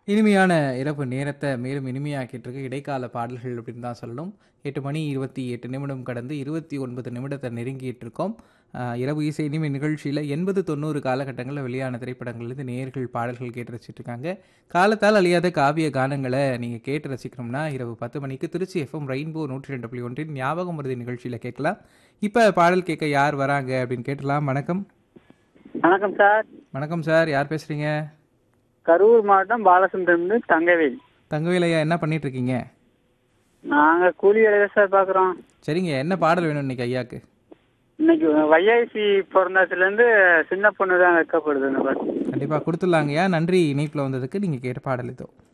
இனிமையான இரவு நேரத்தை மேலும் இனிமையாக்கிட்டு இருக்கு இடைக்கால பாடல்கள் அப்படின்னு தான் சொல்லணும் எட்டு மணி இருபத்தி எட்டு நிமிடம் கடந்து இருபத்தி ஒன்பது நிமிடத்தை நெருங்கிட்டு இருக்கோம் ஆஹ் இரவு இசை இனிமை நிகழ்ச்சியில் எண்பது தொண்ணூறு காலகட்டங்களில் வெளியான திரைப்படங்கள்லேருந்து நேர்கள் பாடல்கள் கேட்டு ரசிச்சிட்டு இருக்காங்க காலத்தால் அழியாத காவிய கானங்களை நீங்கள் கேட்டு ரசிக்கணும்னா இரவு பத்து மணிக்கு திருச்சி எஃப்எம் ரெயின்போ நூற்றி ரெண்டு புள்ளி ஒன்றின் ஞாபகம் மருதி நிகழ்ச்சியில் கேட்கலாம் இப்போ பாடல் கேட்க யார் வராங்க அப்படின்னு கேட்டலாம் வணக்கம் வணக்கம் சார் வணக்கம் சார் யார் பேசுகிறீங்க கரூர் மாவட்டம் பாலசுந்தரம் தங்கவேல் தங்கவேலையா என்ன பண்ணிட்டு இருக்கீங்க நாங்க கூலி வேலையை சார் பாக்குறோம் சரிங்க என்ன பாடல் வேணும் இன்னைக்கு ஐயாக்கு இன்னைக்கு வைஐசி பிறந்ததுல இருந்து சின்ன பொண்ணு தான் வைக்கப்படுது இந்த பாட்டு கண்டிப்பாக கொடுத்துடலாங்கய்யா நன்றி இணைப்பில் வந்ததுக்கு நீங்கள் கேட்ட பாடல் இதோ